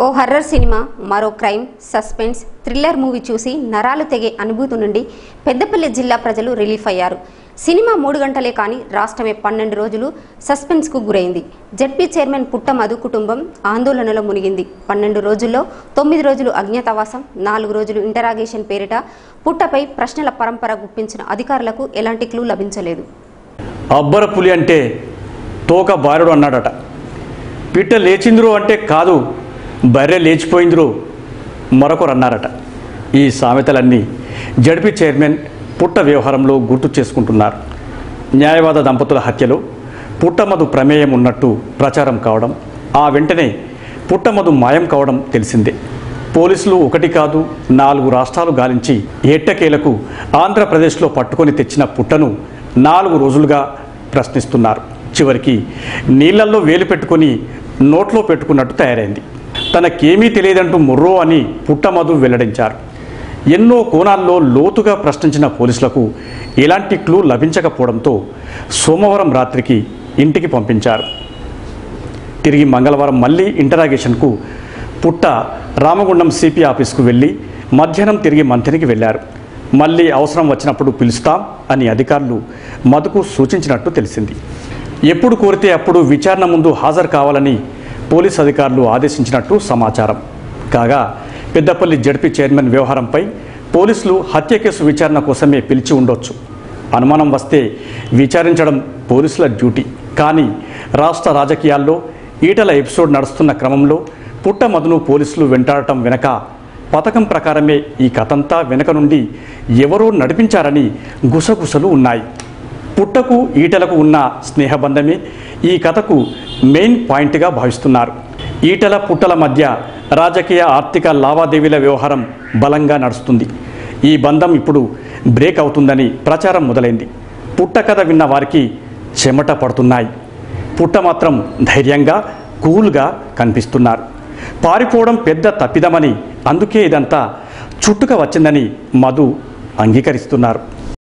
ఓ horror cinema మరో crime suspense thriller movie చూసి నరాలు తెగే అనుభూతి నుండి పెద్దపల్లి జిల్లా ప్రజలు రిలీఫ్ అయ్యారు సినిమా మూడు గంటలే కానీ రాష్ట్రమే పన్నెండు రోజులు సస్పెన్స్కు గురైంది జడ్పీ చైర్మన్ పుట్ట మధు కుటుంబం ఆందోళనలో మునిగింది పన్నెండు రోజుల్లో తొమ్మిది రోజులు అజ్ఞాతవాసం నాలుగు రోజులు ఇంటరాగేషన్ పేరిట పుట్టపై ప్రశ్నల పరంపర గుప్పించిన అధికారులకు ఎలాంటి క్లూ లభించలేదు అబ్బర పులి అంటే తోక బారుడు అన్నాడట పిట్ట లేచిందిరో అంటే కాదు బర్రె లేచిపోయిందిరో మరొకరు అన్నారట ఈ సామెతలన్నీ జడ్పీ చైర్మన్ పుట్ట వ్యవహారంలో గుర్తు చేసుకుంటున్నారు న్యాయవాద దంపతుల హత్యలో పుట్టమధు ప్రమేయం ఉన్నట్టు ప్రచారం కావడం ఆ వెంటనే పుట్టమధు మాయం కావడం తెలిసిందే పోలీసులు ఒకటి కాదు నాలుగు రాష్ట్రాలు గాలించి ఎట్టకేలకు ఆంధ్రప్రదేశ్లో పట్టుకొని తెచ్చిన పుట్టను నాలుగు రోజులుగా ప్రశ్నిస్తున్నారు చివరికి నీళ్లల్లో వేలు పెట్టుకొని నోట్లో పెట్టుకున్నట్టు తయారైంది తనకేమీ తెలియదంటూ ముర్రో అని పుట్టమధు వెల్లడించారు ఎన్నో కోణాల్లో లోతుగా ప్రశ్నించిన పోలీసులకు ఎలాంటి క్లూ లభించకపోవడంతో సోమవారం రాత్రికి ఇంటికి పంపించారు తిరిగి మంగళవారం మళ్ళీ ఇంటరాగేషన్కు పుట్ట రామగుండం సిపి ఆఫీస్కు వెళ్ళి మధ్యాహ్నం తిరిగి మంత్రికి వెళ్ళారు మళ్ళీ అవసరం వచ్చినప్పుడు పిలుస్తాం అని అధికారులు మధుకు సూచించినట్టు తెలిసింది ఎప్పుడు కోరితే అప్పుడు విచారణ ముందు హాజరు కావాలని పోలీస్ అధికారులు ఆదేశించినట్టు సమాచారం కాగా పెద్దపల్లి జడ్పీ చైర్మన్ వ్యవహారంపై పోలీసులు హత్య కేసు విచారణ కోసమే పిలిచి ఉండొచ్చు అనుమానం వస్తే విచారించడం పోలీసుల డ్యూటీ కానీ రాష్ట్ర రాజకీయాల్లో ఈటల ఎపిసోడ్ నడుస్తున్న క్రమంలో పుట్టమధును పోలీసులు వెంటాడటం వెనక పథకం ప్రకారమే ఈ కథంతా వెనక నుండి ఎవరో నడిపించారని గుసగుసలు ఉన్నాయి పుట్టకు ఈటలకు ఉన్న స్నేహబంధమే ఈ కథకు మెయిన్ పాయింట్గా భావిస్తున్నారు ఈటల పుట్టల మధ్య రాజకీయ ఆర్థిక లావాదేవీల వ్యవహారం బలంగా నడుస్తుంది ఈ బంధం ఇప్పుడు బ్రేక్ అవుతుందని ప్రచారం మొదలైంది పుట్ట కథ విన్న వారికి చెమట పడుతున్నాయి పుట్ట మాత్రం ధైర్యంగా కూల్గా కనిపిస్తున్నారు పారిపోవడం పెద్ద తప్పిదమని అందుకే ఇదంతా చుట్టుక వచ్చిందని మధు అంగీకరిస్తున్నారు